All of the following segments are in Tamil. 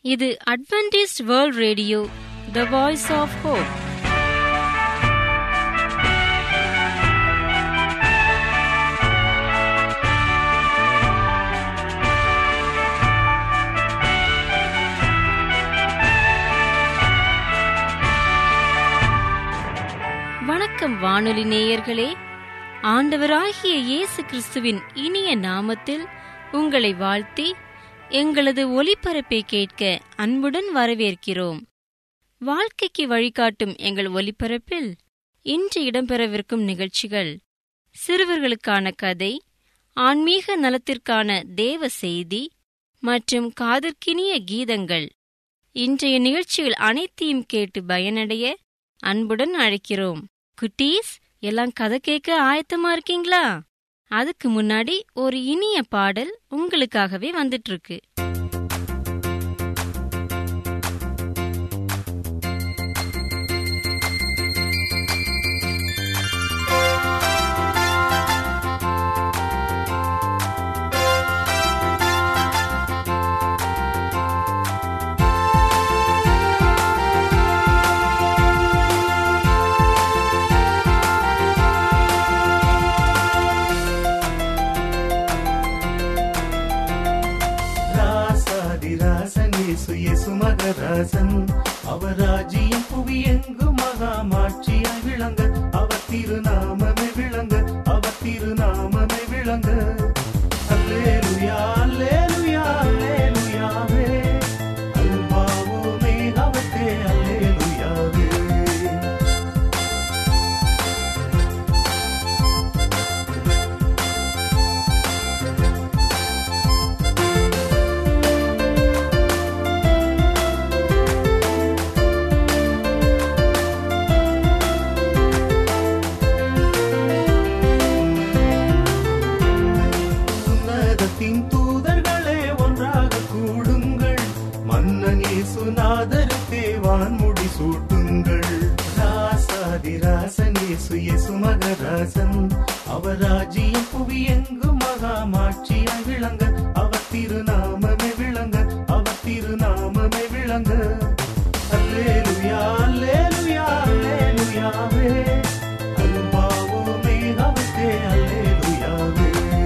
இது Adventist world radio the voice of hope வணக்கம் வானொலி நேயர்களே ஆண்டவராகிய இயேசு கிறிஸ்துவின் இனிய நாமத்தில் உங்களை வாழ்த்தி எங்களது ஒலிபரப்பை கேட்க அன்புடன் வரவேற்கிறோம் வாழ்க்கைக்கு வழிகாட்டும் எங்கள் ஒலிபரப்பில் இன்று இடம்பெறவிருக்கும் நிகழ்ச்சிகள் சிறுவர்களுக்கான கதை ஆன்மீக நலத்திற்கான தேவ செய்தி மற்றும் காதற்கினிய கீதங்கள் இன்றைய நிகழ்ச்சிகள் அனைத்தையும் கேட்டு பயனடைய அன்புடன் அழைக்கிறோம் குட்டீஸ் எல்லாம் கதை கேட்க ஆயத்தமா இருக்கீங்களா அதுக்கு முன்னாடி ஒரு இனிய பாடல் உங்களுக்காகவே வந்துட்டு இருக்கு ராசாதிராசனேசு இயேசு மகராசன் அவர் ராஜ்யம் புவியெங்கு மகாமாட்சியாய் விளங்க அவர் திருநாமமே விளங்க அவர் திருநாமமே விளங்க அல்லேலுயா அல்லேலுயா அல்லேலுயாவே அல்பாவோமே அவத்தே அல்லேலுயாவே உன்னதத்தின் தூதர்களே ஒன்றாக கூடுங்கள் மன்னன் இயேசுநாதருக்கே வான்முடி சூட்டுங்கள் ராசாதி ராசன் இயேசு இயேசு மகராசன் அவர் ராஜ்யம் புவியெங்கு மகாமாட்சியாய் விளங்க அவர் திருநாமமே விளங்க அவர் திருநாமமே விளங்க அல்லேலுயா அல்லேலுயா அல்லேலுயாவே அல்பாவோமே அவத்தே அல்லேலுயாவே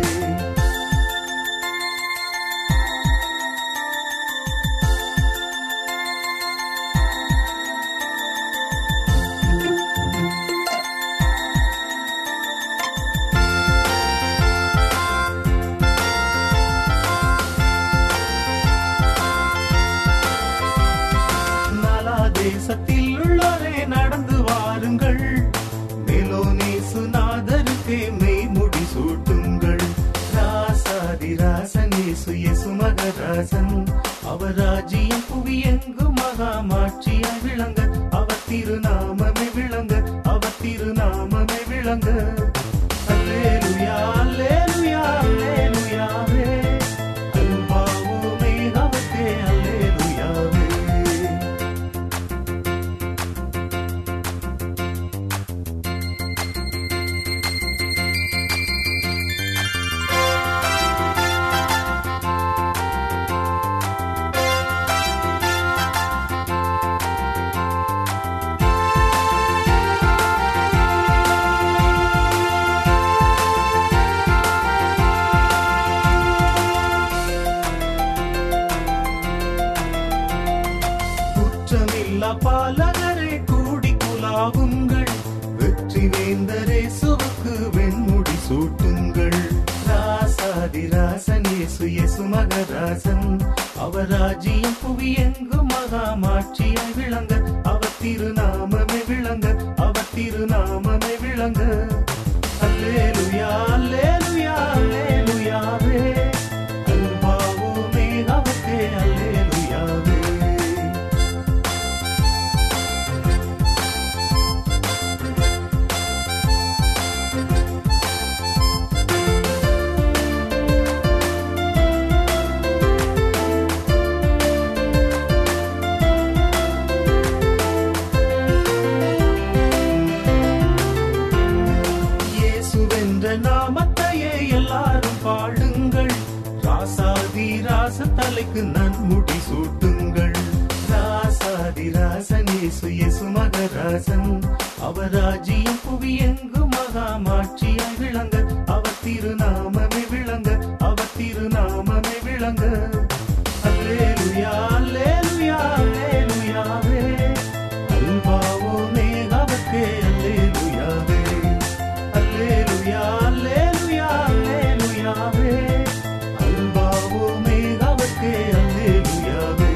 நாலா தேசத்தில் உள்ளோரே நடந்து வாருங்கள் மேலோனேசுநாதருக்கே மெய்முடி சூட்டுங்கள் ராசாதி ராசனேசு இயேசு மகராசன் அவர் ராஜ்யம் புவியெங்கு மகாமாட்சியாய் விளங்க அவர் திருநாமமே விளங்க அவர் திருநாமமே விளங்க அல்லேலுயா அல்லேலுயா அல்லேலுயாவே அல்பாவோமே அவத்தே அல்லேலுயாவே குற்றமில்லா பாலகரே கூடி குலாவுங்கள் வெற்றி வேந்தரே சுவக்கு வெண்முடி சூட்டுங்கள் ராசாதி ராசன் இயேசு இயேசு மகராசன் அவர் ராஜ்யம் புவியெங்கு மகாமாட்சியாய் விளங்க அவர் திருநாமமே விளங்க அவர் திருநாமமே விளங்க அல்லேலுயா அல்லேலுயா அல்லேலுயாவே அல்பாவோமே அவத்தே அல்லேலுயாவே இயேசுவென்ற நாமத்தையே எல்லாரும் பாடுங்கள் அரசன் அவர் ராஜ்யம் புவியெங்கு மகாமாட்சியாய் விளங்க அவர் திருநாமமே விளங்க அவர் திருநாமமே விளங்க அல்லேலுயா அல்லேலுயா அல்லேலுயாவே அல்பாவோ மேகாவுக்கே அல்லேலுயாவே அல்லேலுயா அல்லேலுயா அல்லேலுயாவே அல்பாவோ மேகாவுக்கே அல்லேலுயாவே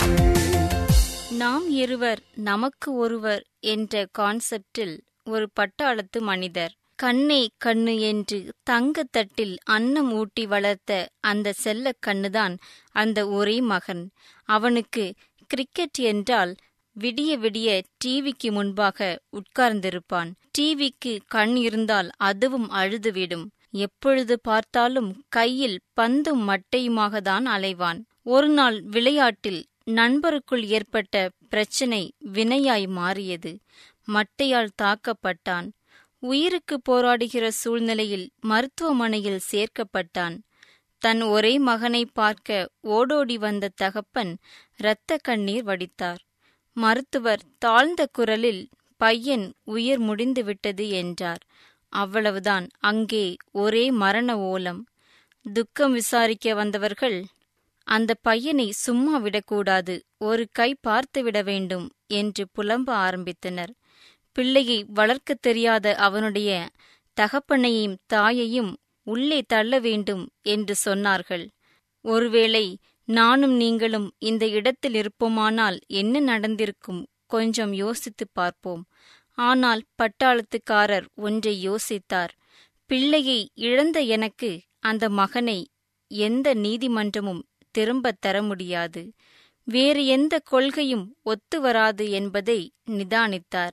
நாம் இருவர் நமக்கு ஒருவர் என்ற கான்செப்டில் ஒரு பட்டாளத்து மனிதர் கண்ணே கண்ணு என்று தங்கத்தட்டில் அன்னம் ஊட்டி வளர்த்த அந்த செல்ல கண்ணுதான் அந்த ஒரே மகன் அவனுக்கு கிரிக்கெட் என்றால் விடிய விடிய டிவிக்கு முன்பாக உட்கார்ந்திருப்பான் டிவிக்கு கண் இருந்தால் அதுவும் அழுதுவிடும் எப்பொழுது பார்த்தாலும் கையில் பந்தும் மட்டையுமாக தான் அலைவான் ஒரு நாள் விளையாட்டில் நண்பருக்குள் ஏற்பட்ட பிரச்சனை வினையாய் மாறியது மட்டையால் தாக்கப்பட்டான் உயிருக்கு போராடுகிற சூழ்நிலையில் மருத்துவமனையில் சேர்க்கப்பட்டான் தன் ஒரே மகனை பார்க்க ஓடோடி வந்த தகப்பன் இரத்த கண்ணீர் வடித்தார் மருத்துவர் தாழ்ந்த குரலில் பையன் உயிர் முடிந்து விட்டது என்றார் அவ்வளவுதான் அங்கே ஒரே மரண ஓலம் துக்கம் விசாரிக்க வந்தவர்கள் அந்த பையனை சும்மா விடக்கூடாது ஒரு கை பார்த்து விட வேண்டும் என்று புலம்ப ஆரம்பித்தனர் பிள்ளையை வளர்க்கத் தெரியாத அவனுடைய தகப்பனையும் தாயையும் உள்ளே தள்ள வேண்டும் என்று சொன்னார்கள் ஒருவேளை நானும் நீங்களும் இந்த இடத்தில் இருப்போமானால் என்ன நடந்திருக்கும் கொஞ்சம் யோசித்துப் பார்ப்போம் ஆனால் பட்டாளத்துக்காரர் ஒன்றை யோசித்தார் பிள்ளையை இழந்த எனக்கு அந்த மகனை எந்த நீதிமன்றமும் திரும்பத் தர முடியாது வேறு எந்த கொள்கையும் ஒத்து வராது என்பதை நிதானித்தார்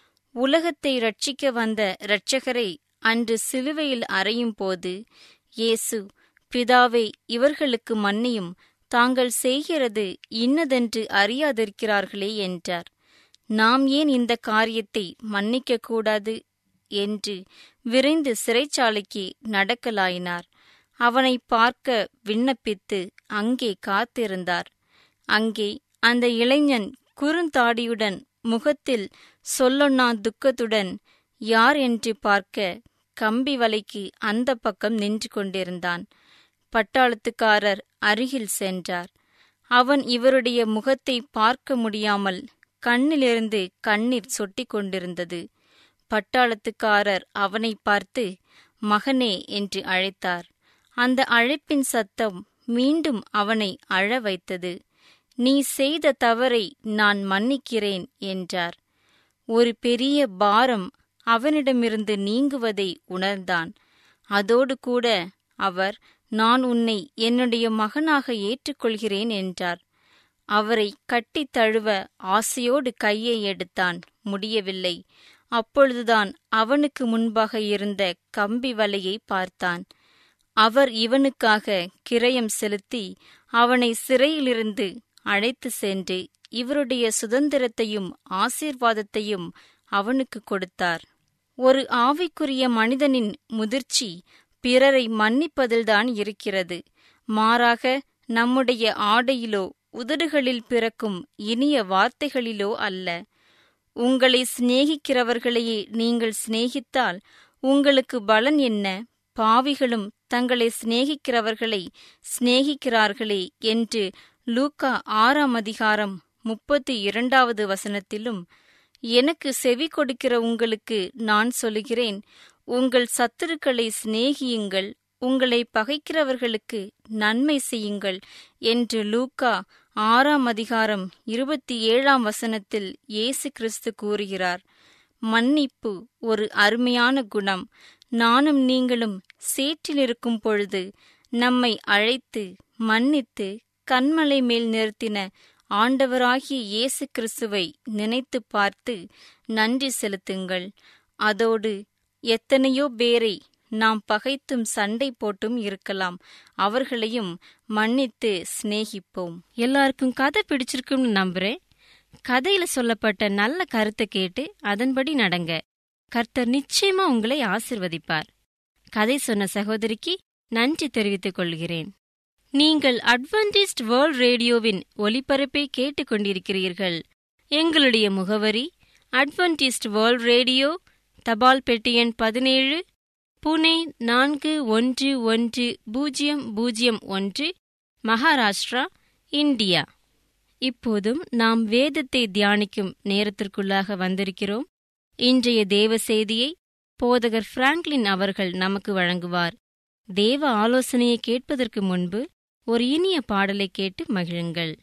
உலகத்தை ரட்சிக்க வந்த இரட்சகரை அன்று சிலுவையில் அறையும் போது இயேசு பிதாவே இவர்களுக்கு மன்னியும் தாங்கள் செய்கிறது இன்னதென்று அறியாதிருக்கிறார்களே என்றார் நாம் ஏன் இந்த காரியத்தை மன்னிக்கக் கூடாது என்று விரைந்து சிறைச்சாலைக்கு நடக்கலாயினார் அவனை பார்க்க விண்ணப்பித்து அங்கே காத்திருந்தார் அங்கே அந்த இளைஞன் குறுந்தாடியுடன் முகத்தில் சொல்லொண்ணா துக்கத்துடன் யார் என்று பார்க்க கம்பி வலைக்கு அந்த பக்கம் நின்று கொண்டிருந்தான் பட்டாளத்துக்காரர் அருகில் சென்றார் அவன் இவருடைய முகத்தை பார்க்க முடியாமல் கண்ணிலிருந்து கண்ணீர் சொட்டிக் கொண்டிருந்தது பட்டாளத்துக்காரர் அவனை பார்த்து மகனே என்று அழைத்தார் அந்த அழைப்பின் சத்தம் மீண்டும் அவனை அழ வைத்தது நீ செய்த தவறை நான் மன்னிக்கிறேன் என்றார் ஒரு பெரிய பாரம் அவனிடமிருந்து நீங்குவதை உணர்ந்தான் அதோடு கூட அவர் நான் உன்னை என்னுடைய மகனாக ஏற்றுக்கொள்கிறேன் என்றார் அவரை கட்டித் தழுவ ஆசையோடு கையை எடுத்தான் முடியவில்லை அப்பொழுதுதான் அவனுக்கு முன்பாக இருந்த கம்பி வலையை பார்த்தான் அவர் இவனுக்காக கிரயம் செலுத்தி அவனை சிறையிலிருந்து அழைத்து சென்று இவருடைய சுதந்திரத்தையும் ஆசீர்வாதத்தையும் அவனுக்கு கொடுத்தார் ஒரு ஆவிக்குரிய மனிதனின் முதிர்ச்சி பிறரை மன்னிப்பதில்தான் இருக்கிறது மாறாக நம்முடைய ஆடையிலோ உதடுகளில் பிறக்கும் இனிய வார்த்தைகளிலோ அல்ல உங்களை சிநேகிக்கிறவர்களையே நீங்கள் சிநேகித்தால் உங்களுக்கு பலன் என்ன பாவிகளும் தங்களை சிநேகிக்கிறவர்களை சிநேகிக்கிறார்களே என்று லூக்கா ஆறாம் அதிகாரம் முப்பத்தி இரண்டாவது வசனத்திலும் எனக்கு செவி கொடுக்கிற உங்களுக்கு நான் சொல்லுகிறேன் உங்கள் சத்துருக்களை சிநேகியுங்கள் உங்களை பகைக்கிறவர்களுக்கு நன்மை செய்யுங்கள் என்று லூக்கா ஆறாம் அதிகாரம் இருபத்தி ஏழாம் வசனத்தில் இயேசு கிறிஸ்து கூறுகிறார் மன்னிப்பு ஒரு அருமையான குணம் நானும் நீங்களும் சேற்றில் இருக்கும் பொழுது நம்மை அழைத்து மன்னித்து கண்மலை மேல் நிறுத்தின ஆண்டவராகிய இயேசு கிறிஸ்துவை நினைத்து பார்த்து நன்றி செலுத்துங்கள் அதோடு எத்தனையோ பேரை நாம் பகைத்தும் சண்டை போட்டும் இருக்கலாம் அவர்களையும் மன்னித்து சிநேகிப்போம் எல்லாருக்கும் கதை பிடிச்சிருக்கும்னு நம்புறேன் கதையில சொல்லப்பட்ட நல்ல கருத்தை கேட்டு அதன்படி நடங்க கர்த்தர் நிச்சயமா உங்களை ஆசிர்வதிப்பார் கதை சொன்ன சகோதரிக்கு நன்றி தெரிவித்துக் கொள்கிறேன் நீங்கள் அட்வென்டிஸ்ட் வேர்ல்ட் ரேடியோவின் ஒலிபரப்பை கேட்டுக்கொண்டிருக்கிறீர்கள் எங்களுடைய முகவரி அட்வென்டிஸ்ட் வேர்ல்ட் ரேடியோ தபால் பெட்டி எண் பதினேழு புனே நான்கு ஒன்று ஒன்று பூஜ்ஜியம் பூஜ்ஜியம் ஒன்று மகாராஷ்டிரா இந்தியா இப்போதும் நாம் வேதத்தை தியானிக்கும் நேரத்திற்குள்ளாக வந்திருக்கிறோம் இன்றைய தேவ செய்தியை போதகர் பிராங்க்லின் அவர்கள் நமக்கு வழங்குவார் தேவ ஆலோசனையை கேட்பதற்கு முன்பு ஒரு இனிய பாடலை கேட்டு மகிழுங்கள்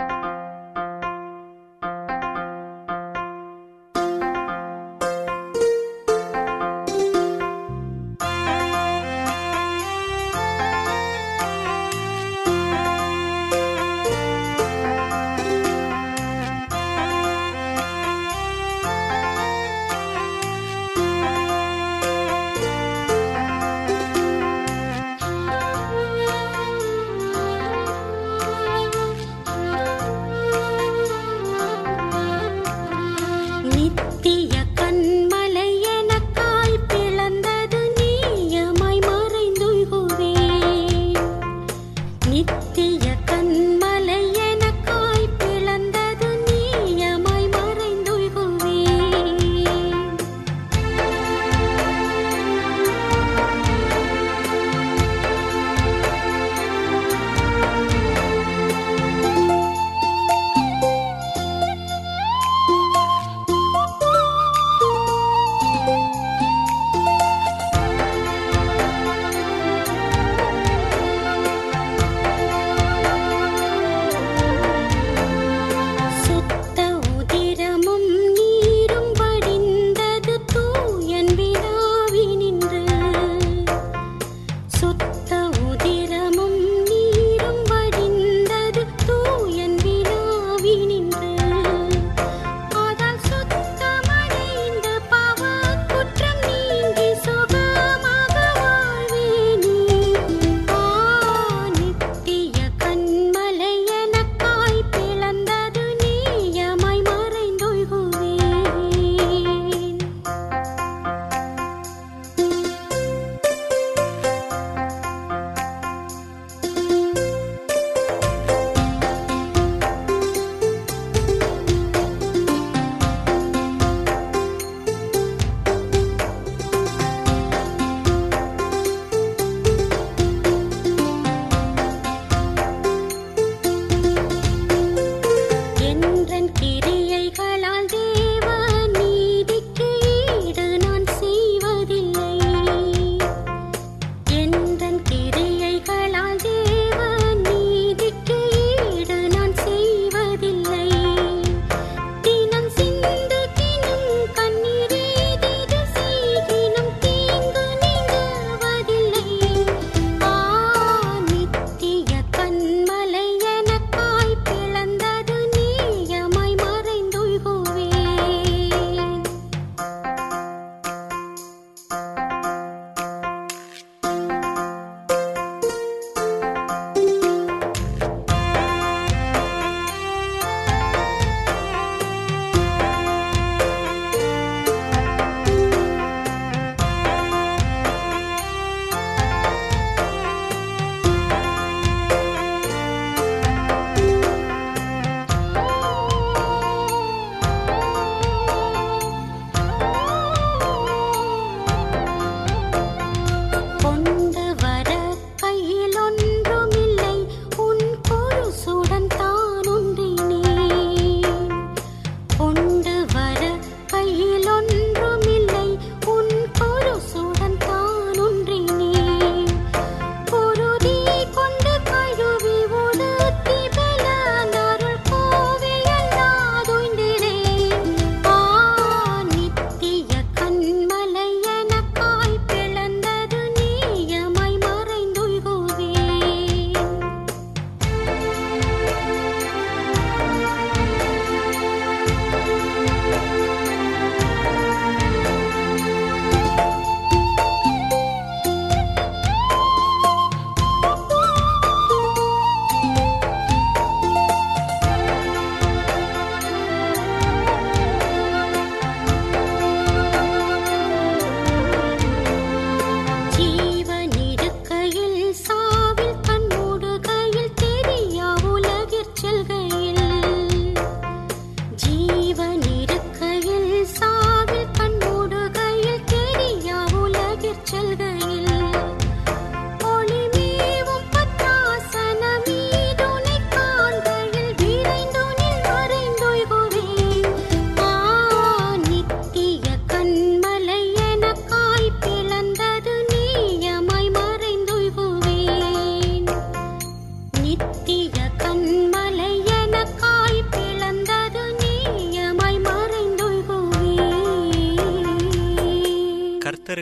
நித்திய கண்மலை எனக்காய் பிளந்தது நீயமாய் மறைந்துகுவே நித்திய கண்மலை எனக்காய் பிளந்தது நீயமாய் மறைந்துகுவே சுத்த உதிரமும் நீரும் வடிந்தது தூயன் விழாவினின்று சுத்த உதிரமும் நீரும் வடிந்தது தூயன் விழாவினின்று ஆதால் சுத்தமடைந்த பாவ குற்றம் நீங்கி சுகமாக வாழ்வேனே ஆ நித்திய கண்மலை எனக்காய் பிளந்தது நீயமாய் மறைந்தொழுகுவேன் என்றன் கிரியைகளால் தேவ நீதிக்கு ஈடு நான் செய்வதில்லை என்றன் கிரியைகளால் தேவ நீதிக்கு ஈடு நான் செய்வதில்லை தினம் சிந்துகினும் கண்ணீரே திடு செய்கினும் தீங்கு நீங்குவதில்லை ஆ நித்திய கண்மலை எனக்காய் பிளந்தது நீயமாய் மறைந்தொழுகுவே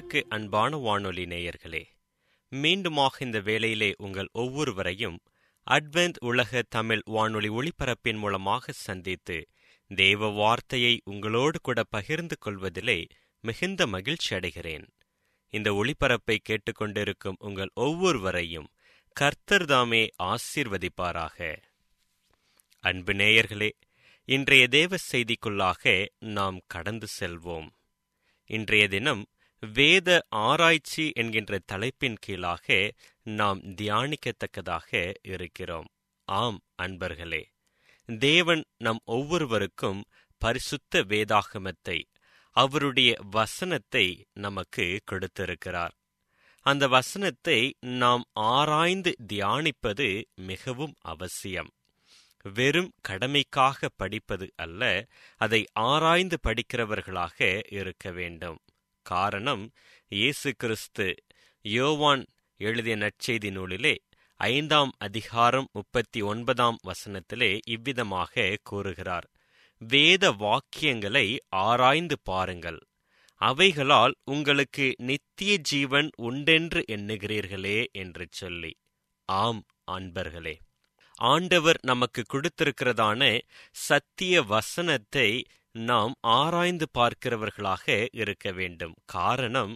கிறிஸ்துவுக்கு அன்பான வானொலி நேயர்களே மீண்டுமாக இந்த வேளையிலே உங்கள் ஒவ்வொருவரையும் அட்வென்த் உலக தமிழ் வானொலி ஒளிபரப்பின் மூலமாக சந்தித்து தேவ வார்த்தையை உங்களோடு கூட பகிர்ந்து கொள்வதிலே மிகுந்த மகிழ்ச்சி அடைகிறேன் இந்த ஒளிபரப்பை கேட்டுக்கொண்டிருக்கும் உங்கள் ஒவ்வொருவரையும் கர்த்தர் தாமே ஆசீர்வதிப்பாராக அன்பு நேயர்களே இன்றைய தேவ செய்திக்குள்ளாக நாம் கடந்து செல்வோம் இன்றைய தினம் வேத ஆராய்ச்சி என்கின்ற தலைப்பின் கீழாக நாம் தியானிக்கத்தக்கதாக இருக்கிறோம் ஆம் அன்பர்களே தேவன் நம் ஒவ்வொருவருக்கும் பரிசுத்த வேதாகமத்தை அவருடைய வசனத்தை நமக்கு கொடுத்திருக்கிறார் அந்த வசனத்தை நாம் ஆராய்ந்து தியானிப்பது மிகவும் அவசியம் வெறும் கடமைக்காக படிப்பது அல்ல அதை ஆராய்ந்து படிக்கிறவர்களாக இருக்க வேண்டும் காரணம் இயேசு கிறிஸ்து யோவான் எழுதிய நற்செய்தி நூலிலே ஐந்தாம் அதிகாரம் முப்பத்தி ஒன்பதாம் வசனத்திலே இவ்விதமாக கூறுகிறார் வேத வாக்கியங்களை ஆராய்ந்து பாருங்கள் அவைகளால் உங்களுக்கு நித்திய ஜீவன் உண்டென்று எண்ணுகிறீர்களே என்று சொல்லி ஆம் அன்பர்களே ஆண்டவர் நமக்கு கொடுத்திருக்கிறதான சத்திய வசனத்தை நாம் ஆராய்ந்து பார்க்கிறவர்களாக இருக்க வேண்டும் காரணம்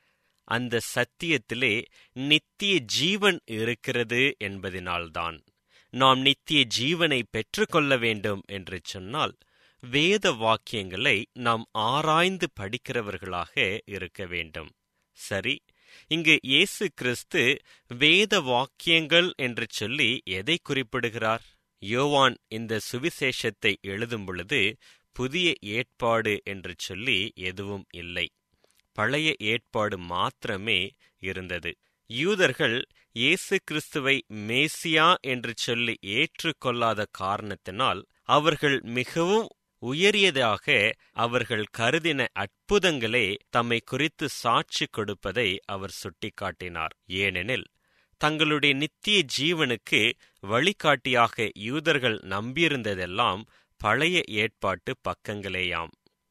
அந்த சத்தியத்திலே நித்திய ஜீவன் இருக்கிறது என்பதினால்தான் நாம் நித்திய ஜீவனை பெற்றுக்கொள்ள வேண்டும் என்று சொன்னால் வேத வாக்கியங்களை நாம் ஆராய்ந்து படிக்கிறவர்களாக இருக்க வேண்டும் சரி இங்கு இயேசு கிறிஸ்து வேத வாக்கியங்கள் என்று சொல்லி எதை குறிப்பிடுகிறார் யோவான் இந்த சுவிசேஷத்தை எழுதும் பொழுது புதிய ஏற்பாடு என்று சொல்லி எதுவும் இல்லை பழைய ஏற்பாடு மாத்திரமே இருந்தது யூதர்கள் இயேசு கிறிஸ்துவை மேசியா என்று சொல்லி ஏற்றுக்கொள்ளாத காரணத்தினால் அவர்கள் மிகவும் உயரியதாக அவர்கள் கருதின அற்புதங்களே தம்மை குறித்து சாட்சி கொடுப்பதை அவர் சுட்டிக்காட்டினார் ஏனெனில் தங்களுடைய நித்திய ஜீவனுக்கு வழிகாட்டியாக யூதர்கள் நம்பியிருந்ததெல்லாம் பழைய ஏற்பாட்டு பக்கங்களேயாம்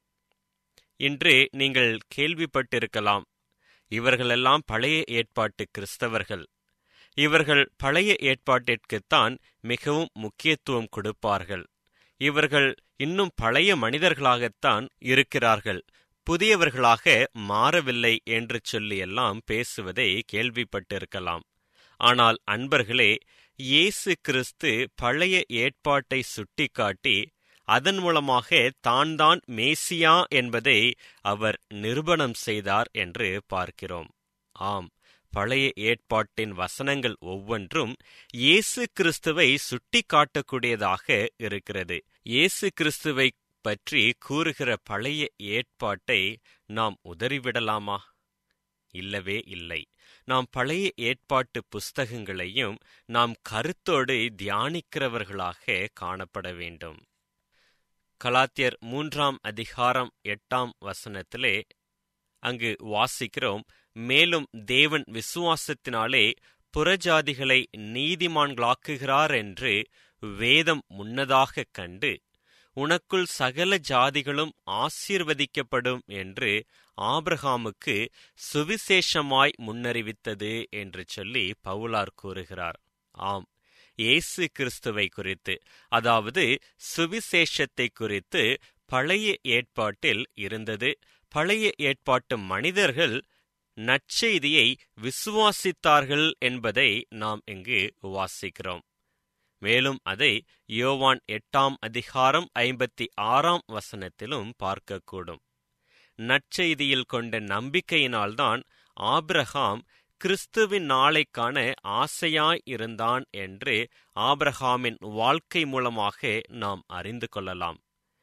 இன்று நீங்கள் கேள்விப்பட்டிருக்கலாம் இவர்களெல்லாம் பழைய ஏற்பாட்டு கிறிஸ்தவர்கள் இவர்கள் பழைய ஏற்பாட்டிற்குத்தான் மிகவும் முக்கியத்துவம் கொடுப்பார்கள் இவர்கள் இன்னும் பழைய மனிதர்களாகத்தான் இருக்கிறார்கள் புதியவர்களாக மாறவில்லை என்று சொல்லியெல்லாம் பேசுவதை கேள்விப்பட்டிருக்கலாம் ஆனால் அன்பர்களே இயேசு கிறிஸ்து பழைய ஏற்பாட்டை சுட்டிக்காட்டி அதன் மூலமாக தான் தான் மேசியா என்பதை அவர் நிரூபணம் செய்தார் என்று பார்க்கிறோம் ஆம் பழைய ஏற்பாட்டின் வசனங்கள் ஒவ்வொன்றும் இயேசு கிறிஸ்துவை சுட்டிக்காட்டக்கூடியதாக இருக்கிறது இயேசு கிறிஸ்துவை பற்றி கூறுகிற பழைய ஏற்பாட்டை நாம் உதறிவிடலாமா இல்லவே இல்லை நாம் பழைய ஏற்பாட்டு புஸ்தகங்களையும் நாம் கருத்தோடு தியானிக்கிறவர்களாக காணப்பட வேண்டும் கலாத்தியர் மூன்றாம் அதிகாரம் எட்டாம் வசனத்திலே அங்கு வாசிக்கிறோம் மேலும் தேவன் விசுவாசத்தினாலே புறஜாதிகளை நீதிமான்களாக்குகிறார் என்று வேதம் முன்னதாக கண்டு உனக்குள் சகல ஜாதிகளும் ஆசீர்வதிக்கப்படும் என்று ஆபிரகாமுக்கு சுவிசேஷமாய் முன்னறிவித்தது என்று சொல்லி பவுலார் கூறுகிறார் ஆம் இயேசு கிறிஸ்துவை குறித்து அதாவது சுவிசேஷத்தை குறித்து பழைய ஏற்பாட்டில் இருந்தது பழைய ஏற்பாட்டு மனிதர்கள் நற்செய்தியை விசுவாசித்தார்கள் என்பதை நாம் இங்கு வாசிக்கிறோம் மேலும் அதை யோவான் எட்டாம் அதிகாரம் ஐம்பத்தி ஆறாம் வசனத்திலும் பார்க்கக்கூடும் நற்செய்தியில் கொண்ட நம்பிக்கையினால்தான் ஆபிரகாம் கிறிஸ்துவின் நாளைக்கான ஆசையாய் இருந்தான் என்று ஆபிரகாமின் வாழ்க்கை மூலமாக நாம் அறிந்து கொள்ளலாம்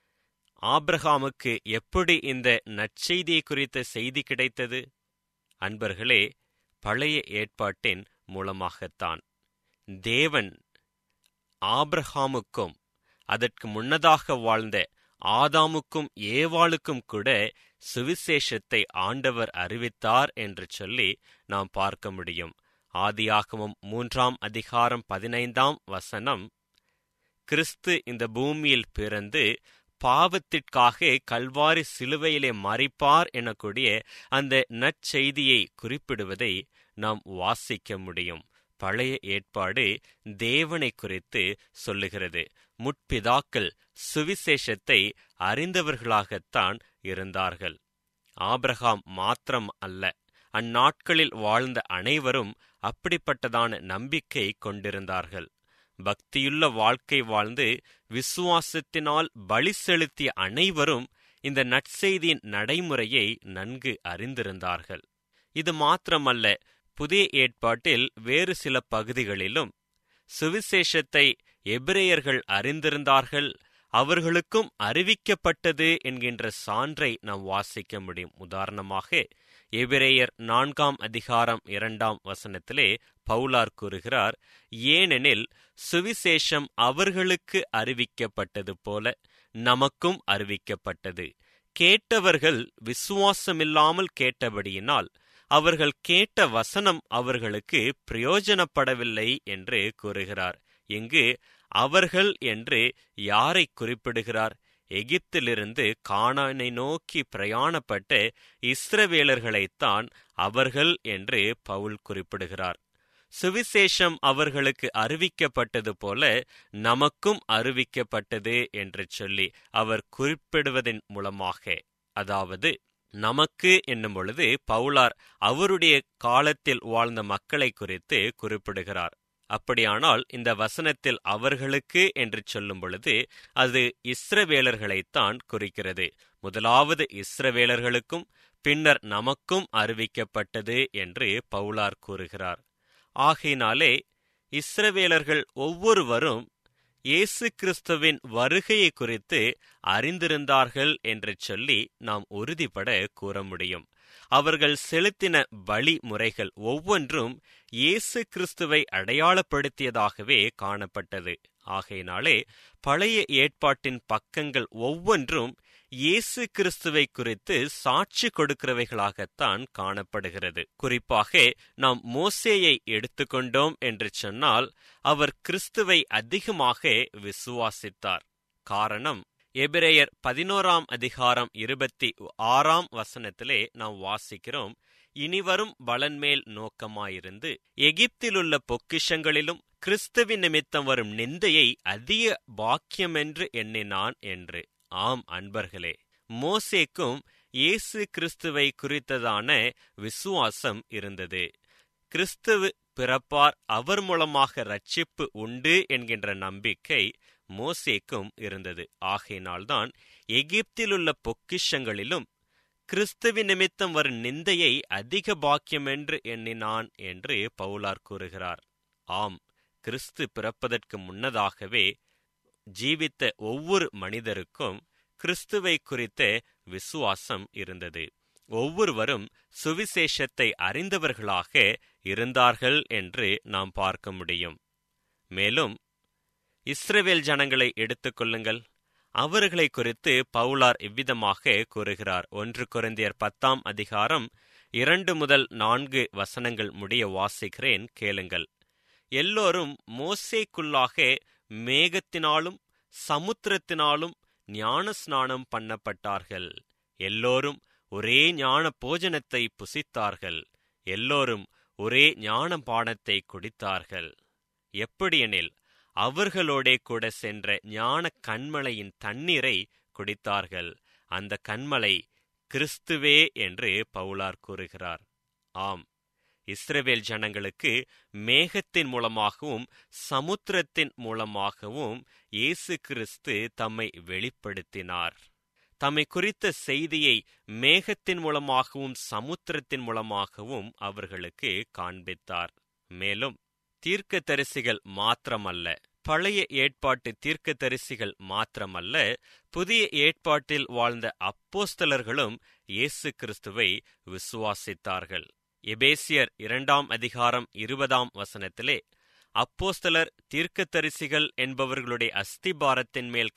ஆபிரகாமுக்கு எப்படி இந்த நற்செய்தியை குறித்த செய்தி கிடைத்தது அன்பர்களே பழைய ஏற்பாட்டின் மூலமாகத்தான் தேவன் ஆபிரஹாமுக்கும் அதற்கு முன்னதாக வாழ்ந்த ஆதாமுக்கும் ஏவாளுக்கும் கூட சுவிசேஷத்தை ஆண்டவர் அறிவித்தார் என்று சொல்லி நாம் பார்க்க முடியும் ஆதியாகமம் மூன்றாம் அதிகாரம் பதினைந்தாம் வசனம் கிறிஸ்து இந்த பூமியில் பிறந்து பாவத்திற்காக கல்வாரி சிலுவையிலே மறிப்பார் எனக்கூடிய அந்த நற்செய்தியை குறிப்பிடுவதை நாம் வாசிக்க முடியும் பழைய ஏற்பாடு தேவனை குறித்து சொல்லுகிறது முற்பிதாக்கள் சுவிசேஷத்தை அறிந்தவர்களாகத்தான் இருந்தார்கள் ஆபிரகாம் மாத்திரம் அல்ல அந்நாட்களில் வாழ்ந்த அனைவரும் அப்படிப்பட்டதான நம்பிக்கை கொண்டிருந்தார்கள் பக்தியுள்ள வாழ்க்கை வாழ்ந்து விசுவாசத்தினால் பலி செலுத்திய அனைவரும் இந்த நற்செய்தியின் நடைமுறையை நன்கு அறிந்திருந்தார்கள் இது மாத்திரமல்ல புதிய ஏற்பாட்டில் வேறு சில பகுதிகளிலும் சுவிசேஷத்தை எபிரேயர்கள் அறிந்திருந்தார்கள் அவர்களுக்கும் அறிவிக்கப்பட்டது என்கின்ற சான்றை நாம் வாசிக்க முடியும் உதாரணமாக எபிரேயர் நான்காம் அதிகாரம் இரண்டாம் வசனத்திலே பவுலார் கூறுகிறார் ஏனெனில் சுவிசேஷம் அவர்களுக்கு அறிவிக்கப்பட்டது போல நமக்கும் அறிவிக்கப்பட்டது கேட்டவர்கள் விசுவாசமில்லாமல் கேட்டபடியினால் அவர்கள் கேட்ட வசனம் அவர்களுக்கு பிரயோஜனப்படவில்லை என்று கூறுகிறார் இங்கு அவர்கள் என்று யாரை குறிப்பிடுகிறார் எகிப்திலிருந்து கானானை நோக்கி பிரயாணப்பட்ட இஸ்ரவேலர்களைத்தான் அவர்கள் என்று பவுல் குறிப்பிடுகிறார் சுவிசேஷம் அவர்களுக்கு அறிவிக்கப்பட்டது போல நமக்கும் அறிவிக்கப்பட்டது என்று சொல்லி அவர் குறிப்பிடுவதன் மூலமாக அதாவது நமக்கு என்னும் பொழுது பவுலார் அவருடைய காலத்தில் வாழ்ந்த மக்களை குறித்து குறிப்பிடுகிறார் அப்படியானால் இந்த வசனத்தில் அவர்களுக்கு என்று சொல்லும் பொழுது அது இஸ்ரவேலர்களைத்தான் குறிக்கிறது முதலாவது இஸ்ரவேலர்களுக்கும் பின்னர் நமக்கும் அறிவிக்கப்பட்டது என்று பவுலார் கூறுகிறார் ஆகையினாலே இஸ்ரவேலர்கள் ஒவ்வொருவரும் இயேசு கிறிஸ்துவின் வருகையை குறித்து அறிந்திருந்தார்கள் என்று சொல்லி நாம் உறுதிபட கூற முடியும் அவர்கள் செலுத்தின பலி முறைகள் ஒவ்வொன்றும் இயேசு கிறிஸ்துவை அடையாளப்படுத்தியதாகவே காணப்பட்டது ஆகையினாலே பழைய ஏற்பாட்டின் பக்கங்கள் ஒவ்வொன்றும் இயேசு கிறிஸ்துவை குறித்து சாட்சி கொடுக்கிறவைகளாகத்தான் காணப்படுகிறது குறிப்பாக நாம் மோசேயை எடுத்துக்கொண்டோம் என்று சொன்னால் அவர் கிறிஸ்துவை அதிகமாக விசுவாசித்தார் காரணம் எபிரேயர் பதினோராம் அதிகாரம் இருபத்தி ஆறாம் வசனத்திலே நாம் வாசிக்கிறோம் இனிவரும் பலன்மேல் நோக்கமாயிருந்து எகிப்திலுள்ள பொக்கிஷங்களிலும் கிறிஸ்துவின் நிமித்தம் வரும் நிந்தையை அதிக பாக்கியமென்று எண்ணினான் என்று ஆம் அன்பர்களே மோசேக்கும் இயேசு கிறிஸ்துவை குறித்ததான விசுவாசம் இருந்தது கிறிஸ்துவு பிறப்பார் அவர் மூலமாக ரட்சிப்பு உண்டு என்கின்ற நம்பிக்கை மோசேக்கும் இருந்தது ஆகையினால்தான் எகிப்திலுள்ள பொக்கிஷங்களிலும் கிறிஸ்துவின் நிமித்தம் வரும் நிந்தையை அதிக பாக்கியம் என்று எண்ணினான் என்று பவுலார் கூறுகிறார் ஆம் கிறிஸ்து பிறப்பதற்கு முன்னதாகவே ஜீவித்த ஒவ்வொரு மனிதருக்கும் கிறிஸ்துவை குறித்த விசுவாசம் இருந்தது ஒவ்வொருவரும் சுவிசேஷத்தை அறிந்தவர்களாக இருந்தார்கள் என்று நாம் பார்க்க முடியும் மேலும் இஸ்ரவேல் ஜனங்களை எடுத்துக்கொள்ளுங்கள் அவர்களை குறித்து பவுலார் இவ்விதமாக கூறுகிறார் ஒன்று குறைந்தியர் பத்தாம் அதிகாரம் இரண்டு முதல் நான்கு வசனங்கள் முடிய வாசிக்கிறேன் கேளுங்கள் எல்லோரும் மோசேக்குள்ளாக மேகத்தினாலும் சமுத்திரத்தினாலும் ஞான ஸ்நானம் பண்ணப்பட்டார்கள் எல்லோரும் ஒரே ஞான போஜனத்தை புசித்தார்கள் எல்லோரும் ஒரே ஞான பானத்தை குடித்தார்கள் எப்படியெனில் அவர்களோடே கூட சென்ற ஞான கண்மலையின் தண்ணீரை குடித்தார்கள் அந்த கண்மலை கிறிஸ்துவே என்று பவுலார் கூறுகிறார் ஆம் இஸ்ரவேல் ஜனங்களுக்கு மேகத்தின் மூலமாகவும் சமுத்திரத்தின் மூலமாகவும் இயேசு கிறிஸ்து தம்மை வெளிப்படுத்தினார் தம்மை குறித்த செய்தியை மேகத்தின் மூலமாகவும் சமுத்திரத்தின் மூலமாகவும் அவர்களுக்கு காண்பித்தார் மேலும் தீர்க்க தரிசிகள் மாத்திரமல்ல பழைய ஏற்பாட்டு தீர்க்க தரிசிகள் மாத்திரமல்ல புதிய ஏற்பாட்டில் வாழ்ந்த அப்போஸ்தலர்களும் இயேசு கிறிஸ்துவை விசுவாசித்தார்கள் எபேசியர் இரண்டாம் அதிகாரம் இருபதாம் வசனத்திலே அப்போஸ்தலர் தீர்க்கதரிசிகள் என்பவர்களுடைய அஸ்திபாரத்தின் மேல்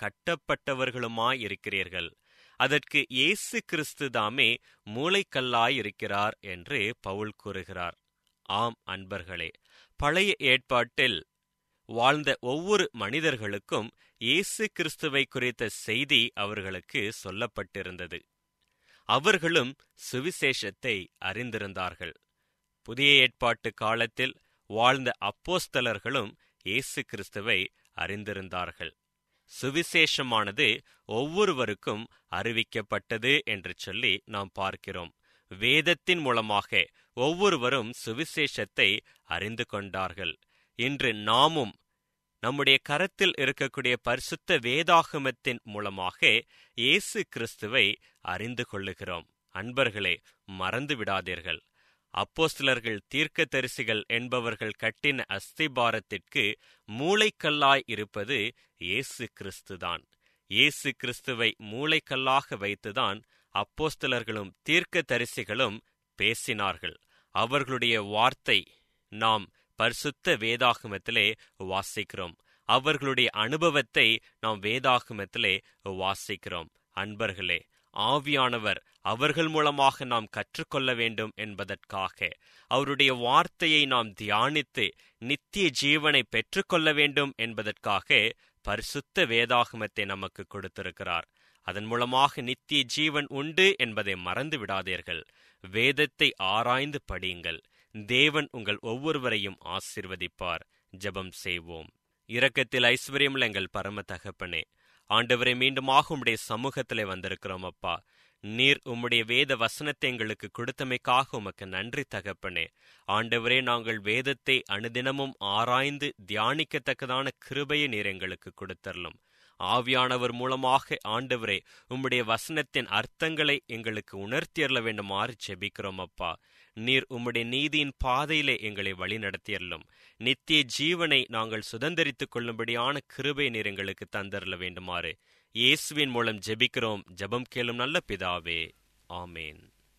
கட்டப்பட்டவர்களுமாயிருக்கிறீர்கள் அதற்கு இயேசு கிறிஸ்து தாமே மூளைக்கல்லாயிருக்கிறார் என்று பவுல் கூறுகிறார் ஆம் அன்பர்களே பழைய ஏற்பாட்டில் வாழ்ந்த ஒவ்வொரு மனிதர்களுக்கும் இயேசு கிறிஸ்துவை குறித்த செய்தி அவர்களுக்கு சொல்லப்பட்டிருந்தது அவர்களும் சுவிசேஷத்தை அறிந்திருந்தார்கள் புதிய ஏற்பாட்டு காலத்தில் வாழ்ந்த அப்போஸ்தலர்களும் இயேசு கிறிஸ்துவை அறிந்திருந்தார்கள் சுவிசேஷமானது ஒவ்வொருவருக்கும் அறிவிக்கப்பட்டது என்று சொல்லி நாம் பார்க்கிறோம் வேதத்தின் மூலமாக ஒவ்வொருவரும் சுவிசேஷத்தை அறிந்து கொண்டார்கள் இன்று நாமும் நம்முடைய கரத்தில் இருக்கக்கூடிய பரிசுத்த வேதாகமத்தின் மூலமாக இயேசு கிறிஸ்துவை அறிந்து கொள்ளுகிறோம் அன்பர்களே மறந்து விடாதீர்கள் அப்போஸ்தலர்கள் தீர்க்கதரிசிகள் என்பவர்கள் கட்டின அஸ்திபாரத்திற்கு மூளைக்கல்லாய் இருப்பது இயேசு கிறிஸ்துதான் இயேசு கிறிஸ்துவை மூளைக்கல்லாக வைத்துதான் அப்போஸ்தலர்களும் தீர்க்கதரிசிகளும் பேசினார்கள் அவர்களுடைய வார்த்தை நாம் பரிசுத்த வேதாகமத்திலே வாசிக்கிறோம் அவர்களுடைய அனுபவத்தை நாம் வேதாகமத்திலே வாசிக்கிறோம் அன்பர்களே ஆவியானவர் அவர்கள் மூலமாக நாம் கற்றுக்கொள்ள வேண்டும் என்பதற்காக அவருடைய வார்த்தையை நாம் தியானித்து நித்திய ஜீவனை பெற்றுக்கொள்ள வேண்டும் என்பதற்காக பரிசுத்த வேதாகமத்தை நமக்கு கொடுத்திருக்கிறார் அதன் மூலமாக நித்திய ஜீவன் உண்டு என்பதை மறந்து விடாதீர்கள் வேதத்தை ஆராய்ந்து படியுங்கள் தேவன் உங்கள் ஒவ்வொருவரையும் ஆசிர்வதிப்பார் ஜெபம் செய்வோம் இரக்கத்தில் ஐஸ்வர்யமுள்ள எங்கள் பரம தகப்பனே ஆண்டவரை மீண்டுமாக உம்முடைய சமூகத்திலே வந்திருக்கிறோம் அப்பா நீர் உம்முடைய வேத வசனத்தை எங்களுக்கு கொடுத்தமைக்காக உமக்கு நன்றி தகப்பனே ஆண்டவரே நாங்கள் வேதத்தை அனுதினமும் ஆராய்ந்து தியானிக்கத்தக்கதான கிருபையை நீர் எங்களுக்கு கொடுத்தரலும் ஆவியானவர் மூலமாக ஆண்டவரே உம்முடைய வசனத்தின் அர்த்தங்களை எங்களுக்கு உணர்த்தியறல வேண்டுமாறு ஜெபிக்கிறோம் அப்பா நீர் உம்முடைய நீதியின் பாதையிலே எங்களை வழிநடத்தியறலும் நித்திய ஜீவனை நாங்கள் சுதந்திரித்துக் கொள்ளும்படியான கிருபை நீர் எங்களுக்கு தந்தரல வேண்டுமாறு இயேசுவின் மூலம் ஜெபிக்கிறோம் ஜெபம் கேளும் நல்ல பிதாவே ஆமேன்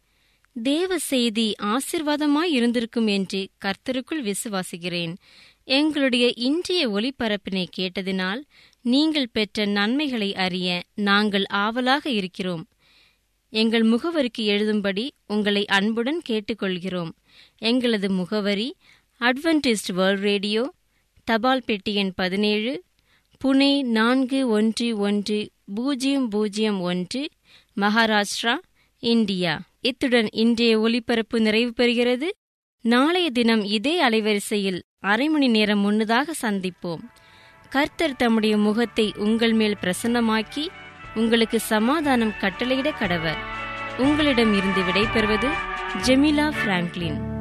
தேவ செய்தி ஆசிர்வாதமாய் இருந்திருக்கும் என்று கர்த்தருக்குள் விசுவாசிக்கிறேன் எங்களுடைய இன்றைய ஒளிபரப்பினை கேட்டதினால் நீங்கள் பெற்ற நன்மைகளை அறிய நாங்கள் ஆவலாக இருக்கிறோம் எங்கள் முகவரிக்கு எழுதும்படி உங்களை அன்புடன் கேட்டுக்கொள்கிறோம் எங்களது முகவரி அட்வென்டிஸ்ட் வேர்ல்ட் ரேடியோ தபால் பெட்டி எண் பதினேழு புனே நான்கு ஒன்று ஒன்று பூஜ்ஜியம் பூஜ்ஜியம் ஒன்று மகாராஷ்டிரா இந்தியா இத்துடன் இன்றைய ஒலிபரப்பு நிறைவு பெறுகிறது நாளைய தினம் இதே அலைவரிசையில் அரை மணி நேரம் முன்னதாக சந்திப்போம் கர்த்தர் தம்முடைய முகத்தை உங்கள் மேல் பிரசன்னமாக்கி உங்களுக்கு சமாதானம் கட்டளையிட கடவர் உங்களிடம் இருந்து விடைபெறுவது ஜெமிலா பிராங்க்லின்